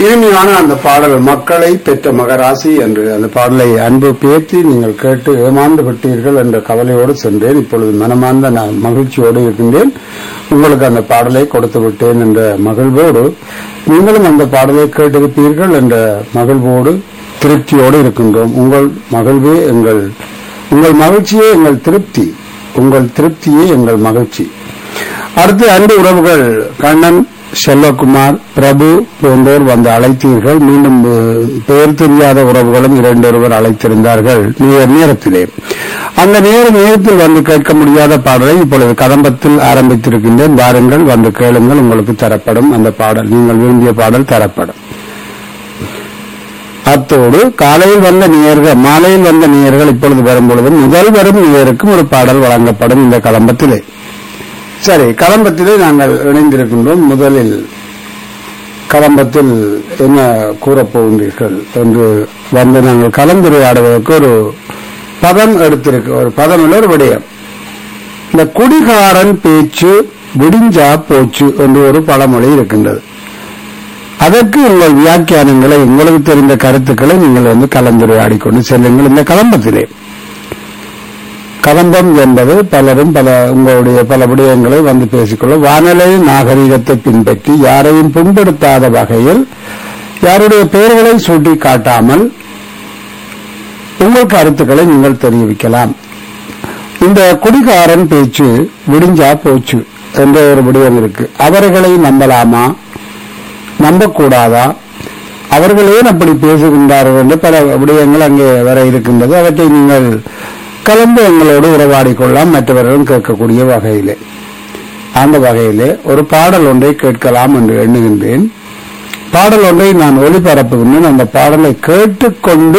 இனிமையான அந்த பாடல் மக்களை பெற்ற மகராசி என்று அந்த பாடலை அன்பு பேத்தி நீங்கள் கேட்டு ஏமாந்து விட்டீர்கள் என்ற கவலையோடு சென்றேன் இப்பொழுது மனமார்ந்த நான் மகிழ்ச்சியோடு இருக்கின்றேன் உங்களுக்கு அந்த பாடலை கொடுத்து விட்டேன் என்ற மகிழ்வோடு நீங்களும் அந்த பாடலை கேட்டிருப்பீர்கள் என்ற மகிழ்வோடு திருப்தியோடு இருக்கின்றோம் உங்கள் மகிழ்வே எங்கள் உங்கள் மகிழ்ச்சியே எங்கள் திருப்தி உங்கள் திருப்தியே எங்கள் மகிழ்ச்சி அடுத்து அன்பு உறவுகள் கண்ணன் செல்வகுமார் பிரபு போன்றோர் வந்து அழைத்தீர்கள் மீண்டும் அஹ், பெயர் தெரியாத உறவுகளும் இரண்டு ஒருவர் அழைத்திருந்தார்கள் நேர நேரத்திலே அந்த நேர நேரத்தில் வந்து கேட்க முடியாத பாடலை இப்பொழுது கதம்பத்தில் ஆரம்பித்திருக்கின்றேன் வாருங்கள் வந்து கேளுங்கள் உங்களுக்கு தரப்படும் அந்த பாடல் நீங்கள் விரும்பிய பாடல் தரப்படும் அத்தோடு காலையில் வந்த நேயர்கள் மாலையில் வந்த நேயர்கள் இப்பொழுது வரும்பொழுது முதல் வரும் நேயருக்கும் ஒரு பாடல் வழங்கப்படும் இந்த கலம்பத்திலே சரி கலம்பத்திலே நாங்கள் இணைந்திருக்கின்றோம் முதலில் கலம்பத்தில் என்ன கூறப் போகின்றீர்கள் என்று வந்து நாங்கள் கலந்துரையாடுவதற்கு ஒரு பதம் எடுத்திருக்கு ஒரு பதம் இல்லை ஒரு விடயம் இந்த குடிகாரன் பேச்சு விடிஞ்சா போச்சு என்று ஒரு பழமொழி இருக்கின்றது அதற்கு உங்கள் வியாக்கியானங்களை உங்களுக்கு தெரிந்த கருத்துக்களை நீங்கள் வந்து கலந்துரையாடி கொண்டு செல்லுங்கள் இந்த கலம்பத்திலே கலம்பம் என்பது பலரும் பல உங்களுடைய பல விடயங்களை வந்து பேசிக்கொள்ள வானொலி நாகரிகத்தை பின்பற்றி யாரையும் புண்படுத்தாத வகையில் யாருடைய பெயர்களை சுட்டி காட்டாமல் உங்கள் கருத்துக்களை நீங்கள் தெரிவிக்கலாம் இந்த குடிகாரன் பேச்சு விடிஞ்சா போச்சு என்ற ஒரு விடயம் இருக்கு அவர்களை நம்பலாமா நம்பக்கூடாதா அவர்கள் ஏன் அப்படி பேசுகின்றார்கள் என்று பல விடயங்கள் அங்கே வர இருக்கின்றது அவற்றை நீங்கள் கலந்து எங்களோடு உறவாடிக் கொள்ளலாம் மற்றவர்களும் கேட்கக்கூடிய வகையிலே அந்த வகையிலே ஒரு பாடல் ஒன்றை கேட்கலாம் என்று எண்ணுகின்றேன் பாடல் ஒன்றை நான் ஒளிபரப்புகின்றேன் அந்த பாடலை கேட்டுக்கொண்டு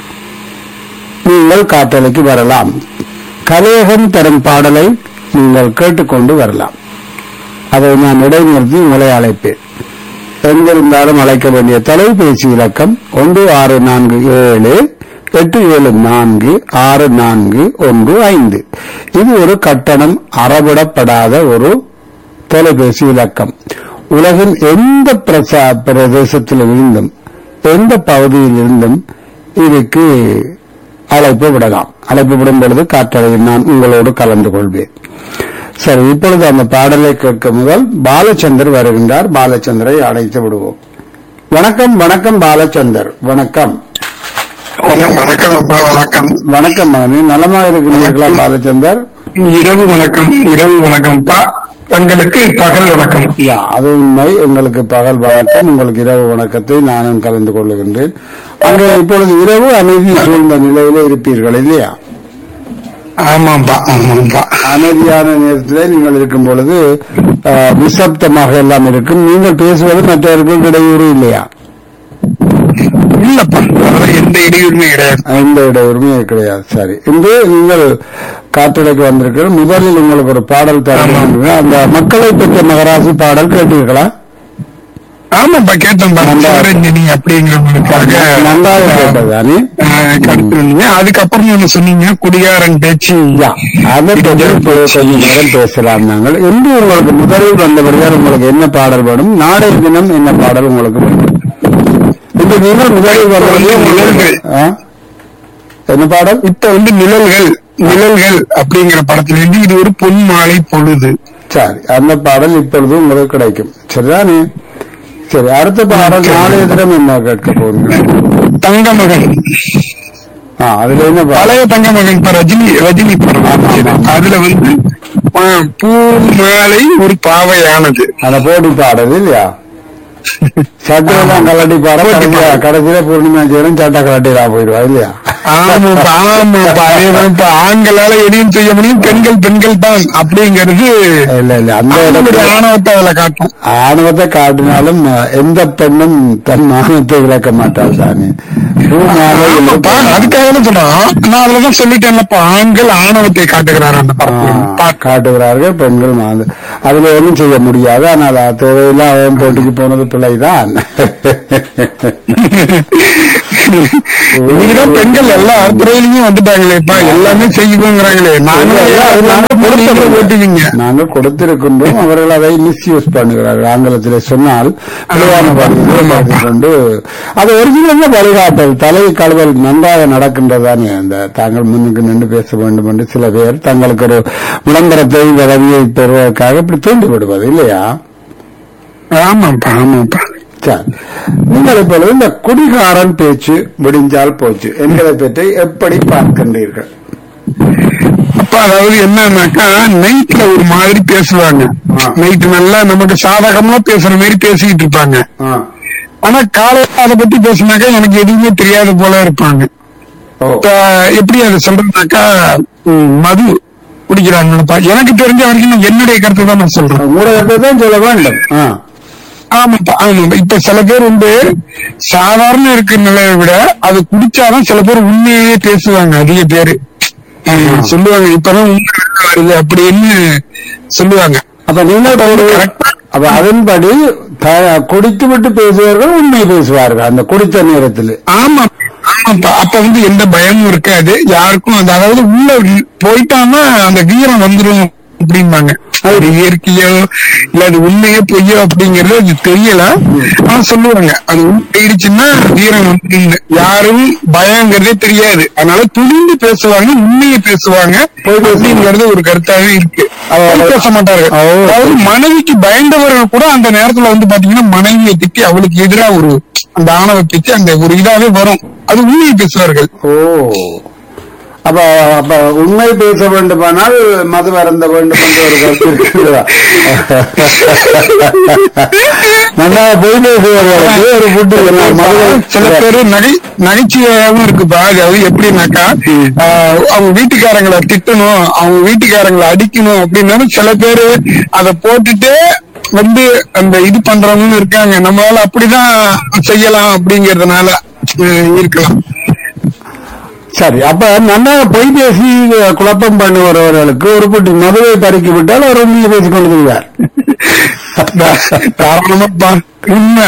நீங்கள் காற்றலைக்கு வரலாம் கலேகம் தரும் பாடலை நீங்கள் கேட்டுக்கொண்டு வரலாம் அதை நான் இடைநிறுத்தி உங்களை அழைப்பேன் எங்கிருந்தாலும் அழைக்க வேண்டிய தொலைபேசி இலக்கம் ஒன்று ஆறு நான்கு ஏழு எட்டு ஏழு நான்கு ஆறு நான்கு ஒன்று ஐந்து இது ஒரு கட்டணம் அறவிடப்படாத ஒரு தொலைபேசி இலக்கம் உலகின் எந்த பிரசா பிரதேசத்தில் இருந்தும் எந்த பகுதியில் இருந்தும் இதுக்கு அழைப்பு விடலாம் அழைப்பு விடும் பொழுது காற்றலையில் நான் உங்களோடு கலந்து கொள்வேன் சரி இப்பொழுது அந்த பாடலை கேட்க முதல் பாலச்சந்தர் வருகின்றார் பாலச்சந்தரை அழைத்து விடுவோம் வணக்கம் வணக்கம் பாலச்சந்தர் வணக்கம் வணக்கம் அப்பா வணக்கம் வணக்கம் மகனே நலமாக இருக்கிறீர்களா பாலச்சந்தர் இரவு வணக்கம் இரவு வணக்கம்ப்பா தங்களுக்கு பகல் வணக்கம் யா அது உண்மை உங்களுக்கு பகல் வணக்கம் உங்களுக்கு இரவு வணக்கத்தை நானும் கலந்து கொள்ளுகின்றேன் அங்கே இப்பொழுது இரவு அமைதி சூழ்ந்த நிலையில இருப்பீர்கள் இல்லையா ஆமாப்பா ஆமாப்பா அமைதியான நேரத்தில் நீங்கள் இருக்கும் பொழுது அஹ், நிசப்தமாக எல்லாம் இருக்கும் நீங்கள் பேசுவது மற்றவர்களுக்கு இடையூறு இல்லையா இல்லப்பா அதுல எந்த இடையூறுமே கிடையாது எந்த இடையூறுமே கிடையாது சரி இன்று நீங்கள் காற்றடைக்கு வந்திருக்கிற முதலில் உங்களுக்கு ஒரு பாடல் தர அந்த மக்களை பெற்ற மகராசி பாடல் கேட்டீர்களா ஆமாப்பா கேட்டேன்பா நல்லா- சிவரஞ்சனி அப்படிங்கிறவங்களுக்காக நன்றாக கேட்டதானே ஆஹ், கருத்து இருந்தீங்க அதுக்கப்புறம் ஒண்ணு சொன்னீங்க குடிகாரன் பேச்சு யா, அதை பற்றி இப்போ கொஞ்ச நேரம் பேசலாம் நாங்கள் இன்று உங்களுக்கு முதலில் வந்தவர்கள் உங்களுக்கு என்ன பாடல் வேணும் நாளைய தினம் என்ன பாடல் உங்களுக்கு வேணும் இந்த நீங்கள் முதலில் வந்தவர்கள் நிழல்கள். ஆ? என்ன பாடல் இப்ப வந்து நிழல்கள் நிழல்கள் அப்படிங்கிற படத்துல இருந்து இது ஒரு பொன் மாலை பொழுது சரி அந்த பாடல் இப்பொழுது உங்களுக்கு கிடைக்கும் சரிதானே சரி அடுத்த பாடல் நாளைய தினம் என்ன கேட்க போகுங்க தங்க மகன் ஆ, அதுல என்ன பாடல் பழைய தங்க மகன் இப்ப ரஜினி ரஜினி படம் வந்துச்சு. அதுல வந்து ஆ, பூ மாலை ஒரு பாவையானது அந்த போட்டி பாடல் இல்லையா சட்டையெல்லாம் கலட்டி பாட கடைசியா கடைசியில பூர்ணிமா சேரும் சட்டை கலட்டிலாம் போயிடுவா இல்லையா ஆமாப்பா ஆமாப்பா அதேதான் இப்ப ஆண்களால எதையும் செய்ய முடியும் பெண்கள் பெண்கள் தான் அப்படிங்கிறது இல்ல இல்ல அந்த அவங்களுடைய இடத்துல ஆணவத்தை அதுல காட்டும் ஆணவத்தை காட்டினாலும் அஹ், எந்த பெண்ணும் தன் மானத்தை இழக்க மாட்டாள் தானே பூமாலை ஆமாப்பா அதுக்காக தான் சொல்றேன் நான் அதுலதான் சொல்லிட்டேன்லப்பா ஆண்கள் ஆணவத்தை காட்டுகிறார் அந்த படத்துல ஆ, பாட்டு. காட்டுகிறார்கள் பெண்கள் மாது அதுல ஒன்றும் செய்ய முடியாது ஆனால் அது தேவையில்லாம் அவன் போட்டிக்கு போனது பிள்ளைதான் இதுதான் பெண்கள் எல்லா துறையிலயும் வந்துட்டாங்களேப்பா எல்லாமே செய்யுங்கிறாங்களே நாங்களும் அது நாங்கள் கொடுத்திருக்கிறோம். ஓட்டுவீங்க நாங்கள் கொடுத்திருக்கின்றோம் அவர்கள் அதை மிஸ்யூஸ் பண்ணுகிறார்கள் ஆங்கிலத்தில் சொன்னால் பிழையான வழியில் பார்த்துக் கொண்டு அது ஒரிஜினல் வழிகாட்டல் தலை கழுவல் நன்றாக நடக்கின்றதானே அந்த தாங்கள் முன்னுக்கு நின்று பேச வேண்டும் என்று சில பேர் தங்களுக்கு ஒரு விளம்பரத்தை உதவியை பெறுவதற்காக இப்படி தூண்டி விடுவது இல்லையா ஆமாப்பா ஆமாப்பா சரி நீங்கள் இப்பொழுது இந்த குடிகாரன் பேச்சு விடிஞ்சால் போச்சு என்பதை பற்றி எப்படி பார்க்கின்றீர்கள் அப்ப அதாவது என்னன்னாக்கா நைட்ல ஒரு மாதிரி பேசுவாங்க ஆ. நைட் நல்லா நமக்கு சாதகமா பேசுற மாதிரி பேசிக்கிட்டு இருப்பாங்க ஆ. ஆனா காலையில அதை பத்தி பேசினாக்கா எனக்கு எதுவுமே தெரியாத போல இருப்பாங்க ஓ இப்ப எப்படி அதை சொல்றதுனாக்கா ம், மது குடிக்கிறாங்கப்பா எனக்கு தெரிஞ்ச வரைக்கும் நான் என்னுடைய கருத்து தான் நான் சொல்றேன் ஊடகத்தை தான் சொல்ல வேண்டும் ஆ. ஆமாப்பா ஆமாப்பா இப்ப சில பேர் வந்து சாதாரண இருக்கிற நிலையை விட அது குடிச்சாதான் சில பேர் உண்மையே பேசுவாங்க அதிக பேரு ஆஹ், சொல்லுவாங்க இப்பதான் உண்மை வெளில வருது அப்படின்னு சொல்லுவாங்க அப்ப நீங்கள் ஒரு- correct ஆ- அப்ப அதன்படி த- குடித்து விட்டு பேசுவார்கள் உண்மை பேசுவார்கள் அந்த குடித்த நேரத்தில் ஆமா ஆமாப்பா அப்ப வந்து எந்த பயமும் இருக்காது யாருக்கும் அந்த அதாவது உள்ள போயிட்டான்னா அந்த வீரம் வந்துரும் அப்படிம்பாங்க அது இயற்கையோ இல்ல அது உண்மையோ பொய்யோ அப்படிங்கறது அது தெரியல ஆனா சொல்லுவாங்க அது உண்மைடுச்சுன்னா வீரம் வந்து யாரும் பயங்கிறதே தெரியாது அதனால துணிந்து பேசுவாங்க உண்மையை பேசுவாங்க பொய் பேசுவாங்க. அப்படிங்கறது ஒரு கருத்தாவே இருக்கு பொய் பேச மாட்டார்கள் ஓ. அதாவது மனைவிக்கு பயந்தவர்கள் கூட அந்த நேரத்துல வந்து பாத்தீங்கன்னா மனைவியை திட்டி அவளுக்கு எதிரா ஒரு அந்த ஆணவ பேச்சு அந்த ஒரு இதாவே வரும் அது உண்மையை பேசுவார்கள் ஓ அப்ப அப்ப உண்மை பேச வேண்டுமானால் மது அருந்த வேண்டும் என்று ஒரு கருத்து இருக்கிறதா நல்லா பொய் பேசுவார்களுக்கு ஒரு புட்டு சில மது பேரு நகை நகைச்சுவையாவும் இருக்குப்பா அதாவது எப்படின்னாக்கா ஆஹ், அவங்க வீட்டுக்காரங்களை திட்டணும் அவங்க வீட்டுக்காரங்களை அடிக்கணும் அப்படின்னாலும் சில பேரு அதை போட்டுட்டு வந்து அந்த இது பண்றவங்க இருக்காங்க நம்மளால அப்படிதான் செய்யலாம் அப்படிங்கறதுனால அஹ், இருக்கலாம் சரி அப்ப நல்லா பொய் பேசி குழப்பம் பண்ணுகிறவர்களுக்கு ஒரு புட்டி மதுவை பறிக்கி விட்டால் அவர் உண்மையை பேசிக் கொண்டு வருவார் காரணமாப்பா உண்மை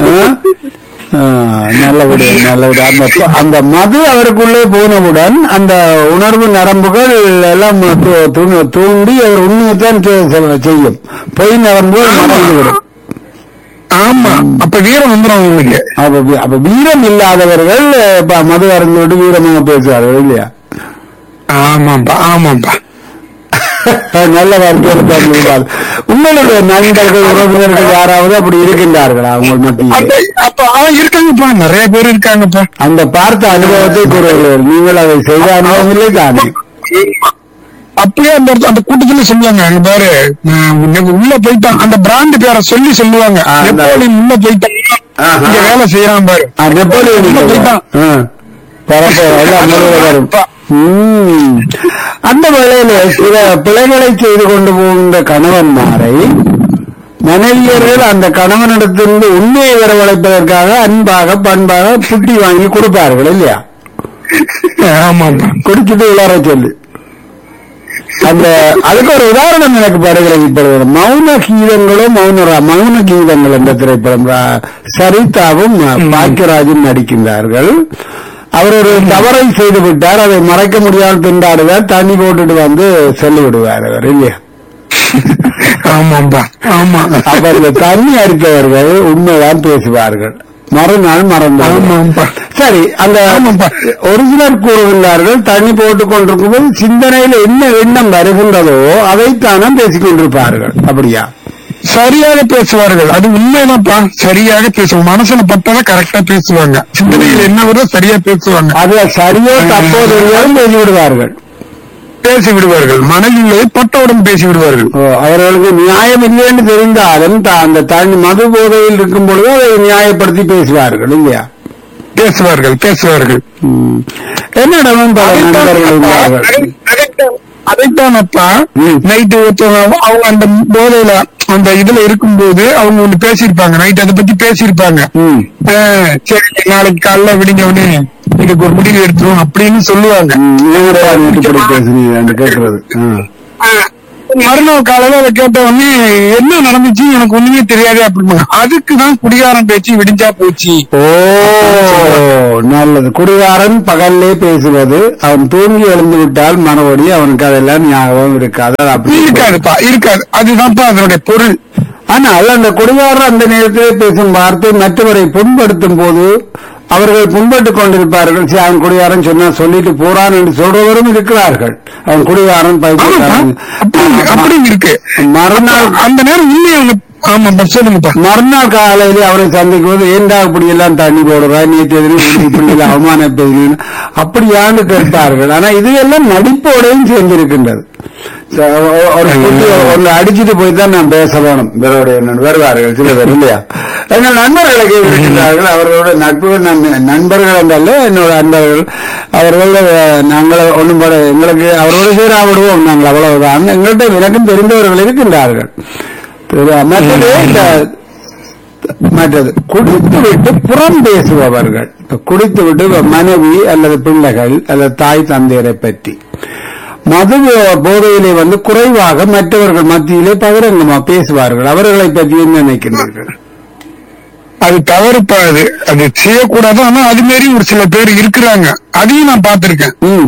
நல்லபடி நல்லபடி அந்த அந்த மது அவருக்குள்ளே போனவுடன் அந்த உணர்வு நரம்புகள் எல்லாம் து- து- தூண்டி அவர் உண்மையைத்தான் செ- செய்யும் பொய் நரம்புகள் மறந்துவிடும் ஆமா அப்ப வீரம் வந்துடும் அவங்களுக்கு அப்ப வி- அப்ப வீரம் இல்லாதவர்கள் இப்ப மது அருந்து விட்டு வீரமாக பேசுவார்கள் இல்லையா ஆமாப்பா ஆமாப்பா நல்ல வார்த்தையில் பேசுகிறார் உங்களுடைய நண்பர்கள் உறவினர்கள் யாராவது அப்படி இருக்கின்றார்களா உங்கள் மத்தியில் அப்ப அப்ப அவன் இருக்காங்கப்பா நிறைய பேர் இருக்காங்கப்பா அந்த பார்த்த அனுபவத்தை கூறுகிறீர்கள் நீங்கள் அதை செய்த அனுபவம் இல்லை தானே அப்படியே அந்த இடத்துல- அந்த கூட்டத்துல சொல்லுவாங்க அங்க பாரு நான் உன்னை உள்ள போயிட்டான் அந்த பிராண்ட் பேரை சொல்லி சொல்லுவாங்க ஆ, அந்த- நெப்போலியன் உள்ள போயிட்டான் ஆஹா. இங்க வேலை செய்யறான் பாரு ஆ, நெப்போலியன் உள்ள போயிட்டான் ஆ. பரப்ப எல்லாம் நடுவுல வரும். ம். அந்த வேளையில சில பிழைகளை செய்து கொண்டு போகின்ற கணவன்மாரை மனைவியர்கள் அந்த கணவனிடத்திலிருந்து உண்மையை வரவழைப்பதற்காக அன்பாக பண்பாக புட்டி வாங்கி கொடுப்பார்கள் இல்லையா ஆமாப்பா குடிச்சிட்டு விளாட சொல்லி அந்த அதுக்கு ஒரு உதாரணம் எனக்கு படுகிறது இப்பொழுது மௌன கீதங்களோ மௌன ரா- மௌன கீதங்கள் என்ற திரைப்படம் ரா- சரிதாவும் பாக்கியராஜும் நடிக்கின்றார்கள் அவர் ஒரு தவறை செய்து விட்டார் அதை மறைக்க முடியாமல் திண்டாடுவார் தண்ணி போட்டுட்டு வந்து சொல்லி விடுவார் அவர் இல்லையா ஆமாப்பா ஆமா அப்ப இந்த தண்ணி அடித்தவர்கள் உண்மைதான் பேசுவார்கள் மறுநாள் மறந்தார்கள் ஆமாப்பா சரி அந்த ஆமாப்பா. ஒரிஜினல் கூறுகின்றார்கள் தண்ணி போட்டுக் கொண்டிருக்கும் போது சிந்தனையில் என்ன எண்ணம் வருகின்றதோ அதைத்தானே பேசிக் கொண்டிருப்பார்கள் அப்படியா சரியாக பேசுவார்கள் அது உண்மைதான்ப்பா சரியாக பேசுவாங்க மனசுல பட்டதை கரெக்டா பேசுவாங்க சிந்தனையில் என்ன வருதோ சரியா பேசுவாங்க அதுல சரியோ தப்போ தெரியாலும் பேசி விடுவார்கள் பேசி விடுவார்கள் மனதில் உள்ளதை பட்டவுடன் பேசி விடுவார்கள் ஓ, அவர்களுக்கு நியாயம் இல்லைன்னு தெரிந்தாலும் த- அந்த தண்ணி மது போதையில் இருக்கும் பொழுது அதை நியாயப்படுத்தி பேசுவார்கள் இல்லையா பேசுவார்கள் பேசுவார்கள் ம். என்னிடமும் பல நண்பர்கள் இருந்தார்கள் அதைத்தானப்பா ம். நைட்டு ஒருத்தவங்க அவங்க அந்த போதையில அந்த இதுல இருக்கும்போது அவங்க ஒண்ணு பேசியிருப்பாங்க நைட் அதை பத்தி பேசியிருப்பாங்க ம். ஆஹ், சரி நாளைக்கு காலைல விடிஞ்ச உடனே இதுக்கு ஒரு முடிவு எடுத்துரும் அப்படின்னு சொல்லுவாங்க ம், நீங்க இப்படி பேசுறீங்க கேட்கறது ஆ. ஆஹ், மறுநாள் காலையில அதை கேட்ட உடனே என்ன நடந்துச்சு எனக்கு ஒண்ணுமே தெரியாது அப்படிம்பாங்க அதுக்குதான் குடிகாரன் பேச்சு விடிஞ்சா போச்சு ஓ நல்லது குடிகாரன் பகல்லே பேசுவது அவன் தூங்கி எழுந்து விட்டால் மறுபடி அவனுக்கு அதெல்லாம் ஞாபகம் இருக்காது அது அப்படி இருக்காதுப்பா இருக்காது அதுதான்ப்பா அதனுடைய பொருள் ஆனால் அந்த குடிகாரர் அந்த நேரத்தில் பேசும் வார்த்தை மற்றவரை புண்படுத்தும் போது அவர்கள் புண்பட்டுக் கொண்டிருப்பார்கள் சரி அவன் குடிகாரன் சொன்னா சொல்லிட்டு போறான் என்று சொல்றவரும் இருக்கிறார்கள் அவன் குடிகாரன் ஆமாப்பா பைத்தியக்காரன் அப்படி அப்படி இருக்கு மறுநாள் அந்த நேரம் உண்மையை அவங்க ஆமாப்பா சொல்லுங்கப்பா மறுநாள் காலையிலே அவரை சந்திக்கும் போது ஏண்டா இப்படி எல்லாம் தண்ணி போடுறா நேற்று எதிரும் இப்படி எல்லாம் அவமானப்படுகிறீங்க அப்படியான்னு கேட்பார்கள் ஆனா இது எல்லாம் நடிப்போடையும் சேர்ந்திருக்கின்றது ச- ஒ- ஒரு குட்டி ஒன்று அடிச்சுட்டு போய் தான் நான் பேச வேணும் இவரோட என்னன்னு வருவார்கள் சில பேர் இல்லையா எங்கள் நண்பர்களுக்கு இருக்கின்றார்கள் அவர்களோட நட்புகள் நன்- நண்பர்கள் என்றல்ல என்னோட நண்பர்கள் அவர்கள் அஹ், நாங்கள் ஒன்றும் பட எங்களுக்கு அவரோட சேரா விடுவோம் நாங்கள் அவ்வளவுதான் எங்கள்கிட்ட எனக்கும் தெரிந்தவர்கள் இருக்கின்றார்கள் தெரியா- மற்றது இந்த மற்றது குடித்து விட்டு புறம் பேசுபவர்கள் இப்ப குடித்து விட்டு மனைவி அல்லது பிள்ளைகள் அல்லது தாய் தந்தையரை பற்றி மது போதையிலே வந்து குறைவாக மற்றவர்கள் மத்தியிலே பகிரங்கமா பேசுவார்கள் அவர்களை பற்றி என்ன நினைக்கின்றீர்கள் அது தவறுப்பா அது அது செய்யக்கூடாது ஆனா அது மாரி ஒரு சில பேர் இருக்கிறாங்க அதையும் நான் பார்த்திருக்கேன் ம்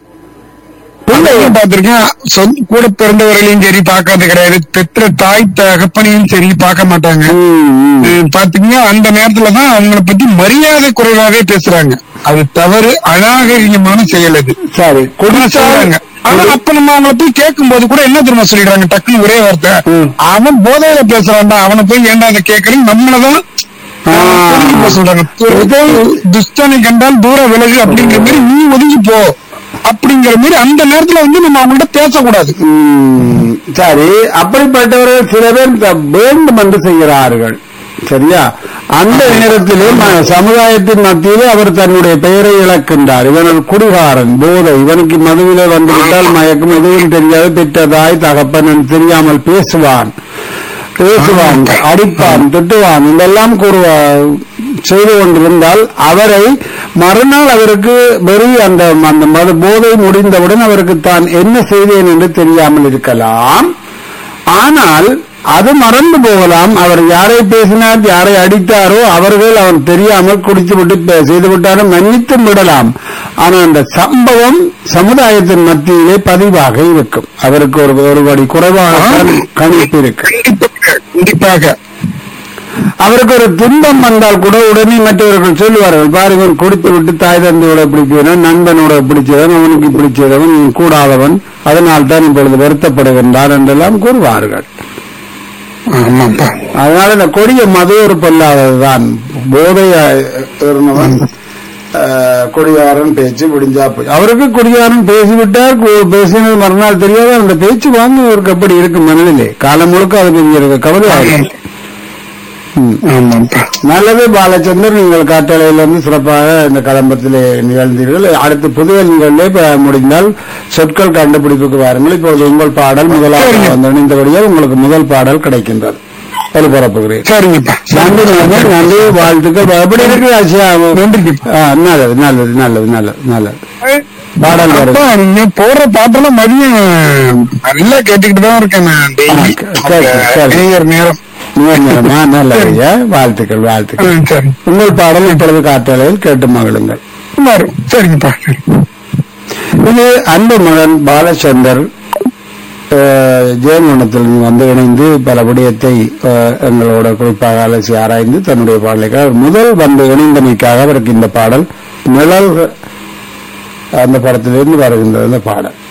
பிள்ளையும் பார்த்திருக்கேன் சொந்த கூட பிறந்தவர்களையும் சரி பார்க்கறது கிடையாது பெற்ற தாய் தகப்பனையும் சரி பார்க்க மாட்டாங்க ம், ம். இது பாத்தீங்கன்னா அந்த நேரத்துலதான் அவங்கள பத்தி மரியாதை குறைவாகவே பேசுறாங்க அது தவறு அநாகரிகமான செயல் அது சரி ஆனா குடித்தால் சொல்றாங்க ஆனா அப்ப நம்ம அவங்கள போய் கேட்கும் போது கூட என்ன தெரியுமா சொல்லிடுறாங்க டக்குன்னு ஒரே வார்த்தை ம். அவன் போதையில பேசுறான்டா அவனை போய் ஏன்டா அதை கேட்கறேன் நம்மளதான் ஆ. ஒதுங்கி போக சொல்றாங்க துர- துஷ்டனை கண்டால் தூர விலகு அப்படிங்கிற மாதிரி நீ ஒதுங்கி போ அப்படிங்கிற மாதிரி அந்த நேரத்துல வந்து நம்ம அவங்கள்ட்ட பேசக்கூடாது ம், சரி அப்படிப்பட்டவர்கள் சில பேர் த- வேண்டும் என்று செய்கிறார்கள் சரியா அந்த நேரத்திலே ம- சமுதாயத்தின் மத்தியிலே அவர் தன்னுடைய பெயரை இழக்கின்றார் இவன் ஒரு குடிகாரன் போதை இவனுக்கு மதுவிலே வந்துவிட்டால் மயக்கம் எதுவும் தெரியாது பெற்ற தாய் தகப்பன் என்று தெரியாமல் பேசுவான் பேசுவான் அடிப்பான் திட்டுவான் இதெல்லாம் கூறுவா செய்து கொண்டிருந்தால் அவரை மறுநாள் அவருக்கு வெறி அந்த அந்த மது போதை முடிந்தவுடன் அவருக்கு தான் என்ன செய்தேன் என்று தெரியாமல் இருக்கலாம் ஆனால் அது மறந்து போகலாம் அவர் யாரை பேசினார் யாரை அடித்தாரோ அவர்கள் அவன் தெரியாமல் குடித்துவிட்டு பே- செய்து விட்டாலும் மன்னித்தும் விடலாம் ஆனால் அந்த சம்பவம் சமுதாயத்தின் மத்தியிலே பதிவாக இருக்கும் அவருக்கு ஒரு ஒருபடி குறைவாக கணிப்பு இருக்கு கண்டிப்பாக கண்டிப்பாக அவருக்கு ஒரு துன்பம் வந்தால் கூட உடனே மற்றவர்கள் சொல்லுவார்கள் பாருங்க குடித்து விட்டு தாய் தந்தையோட பிடிச்சவன் நண்பனோட பிடிச்சவன் அவனுக்கு பிடிச்சவன் இவன் கூடாதவன் அதனால் தான் இப்பொழுது வருத்தப்படுகின்றான் என்றெல்லாம் கூறுவார்கள் ஆமாப்பா அதனால இந்த கொடிய மது ஒரு பொல்லாததுதான் போதை அஹ், இருந்தவன் அஹ், குடிகாரன் பேச்சு முடிஞ்சா போய் அவருக்கு குடிகாரன் பேசிவிட்டார் கு- பேசினது மறுநாள் தெரியாத அந்த பேச்சு வாங்குவதற்கு அப்படி இருக்கும் மனதிலே காலம் முழுக்க அது பெரிய கவலையாகும் ம். ஆமாப்பா நல்லது பாலச்சந்தர் நீங்கள் காட்டளையிலிருந்து சிறப்பாக இந்த கலம்பத்திலே நிகழ்ந்தீர்கள் அடுத்து புதுவெளிகளிலே இப்ப முடிந்தால் சொற்கள் கண்டுபிடிப்புக்கு வாருங்கள் இப்போது உங்கள் பாடல் முதலாக வந்து இணைந்தபடியால் உங்களுக்கு முதல் பாடல் கிடைக்கின்றது ஒளிபரப்புகிறேன் சரிங்கப்பா நன்றி நன்றி நன்றி வாழ்த்துக்கள் எப்படி இருக்கு ஆசியா நன்றி ஆ, நல்லது நல்லது நல்லது நல்லது நல்லது பாடல் வருது அப்பா நீங்க போடுற பாட்டெல்லாம் மதியம் நல்லா கேட்டுக்கிட்டு தான் இருக்கேன் நான் daily. ஆ, சரி, சரி, சரி. அந்த நேயர் நேரம் நிரந்தரமா நல்லது ஐயா. வாழ்த்துக்கள் ஆ, வாழ்த்துக்கள் சரி உங்கள் பாடல் இப்பொழுது காட்டளையில் கேட்டு மகிழுங்கள் வரும் சரிங்கப்பா சரி இது அன்பு மகன் பாலச்சந்தர் அஹ், ஜெயங்கொண்டத்தில் வந்து இணைந்து பல விடயத்தை அஹ், எங்களோட குறிப்பாக அலசி ஆராய்ந்து தன்னுடைய பாடலுக்காக முதல் வந்து இணைந்தமைக்காக அவருக்கு இந்த பாடல் நிழல் அந்த படத்திலிருந்து வருகின்றது இந்த பாடல்